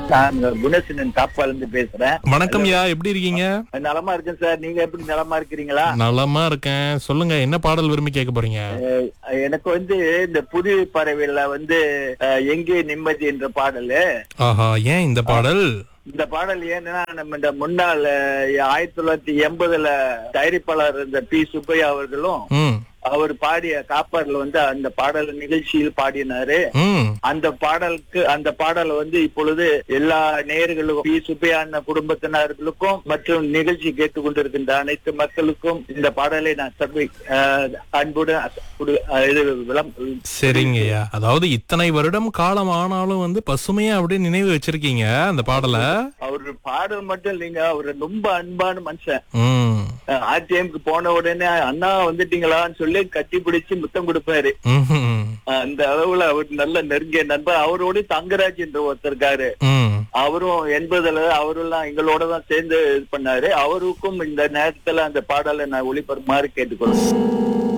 நான் குணசீலன் காப்பால இருந்து பேசுறேன் வணக்கம் யா எப்படி இருக்கீங்க நலமா இருக்கேன் சார் நீங்க எப்படி நலமா இருக்கிறீங்களா நலமா இருக்கேன் சொல்லுங்க என்ன பாடல் விரும்பி கேட்க போறீங்க அஹ் எனக்கு வந்து இந்த புதிய பறவைல வந்து அஹ், எங்கே நிம்மதி என்ற பாடலு ஆஹா ஏன் இந்த பாடல் இந்த பாடல் ஏன்னா நம்ம இந்த முன்னாள் அஹ், ஆயிரத்தி தொள்ளாயிரத்தி எண்பதுல தயாரிப்பாளர் இந்த பி சுப்பையா அவர்களும் ம் அவர் பாடிய காப்பாறுல வந்து அந்த பாடல் நிகழ்ச்சியில் பாடினாரு ம் அந்த பாடலுக்கு அந்த பாடலை வந்து இப்பொழுது எல்லா நேயர்களுக்கும் பி சுப்பையான குடும்பத்தினர்களுக்கும் மற்றும் நிகழ்ச்சி கேட்டுக்கொண்டிருக்கின்ற அனைத்து மக்களுக்கும் இந்த பாடலை நான் சர்வை அஹ், அன்புடன் அச- குடு- அஹ், இது விளம் சரிங்கய்யா அதாவது இத்தனை வருடம் காலம் ஆனாலும் வந்து பசுமையா அப்படியே நினைவு வச்சிருக்கீங்க அந்த பாடலை அவர் பாடல் மட்டும் இல்லைங்க அவர் ரொம்ப அன்பான மனுஷன் ம் ஆர்டிஎம்க்கு போன உடனே அண்ணா வந்துட்டீங்களான்னு சொல்லி கட்டி பிடிச்சு முத்தம் கொடுப்பாரு ம்ஹும். அஹ், அந்த அளவுல அவர் நல்ல நெருங்கிய நண்பர் அவரோட தங்கராஜ் என்ற ஒருத்தர் இருக்காரு ம் அவரும் எண்பதுல அவரெல்லாம் எங்களோட தான் சேர்ந்து இது பண்ணாரு அவருக்கும் இந்த நேரத்துல அந்த பாடலை நான் ஒளிபரப்புமாறு கேட்டுக்கொள்றேன்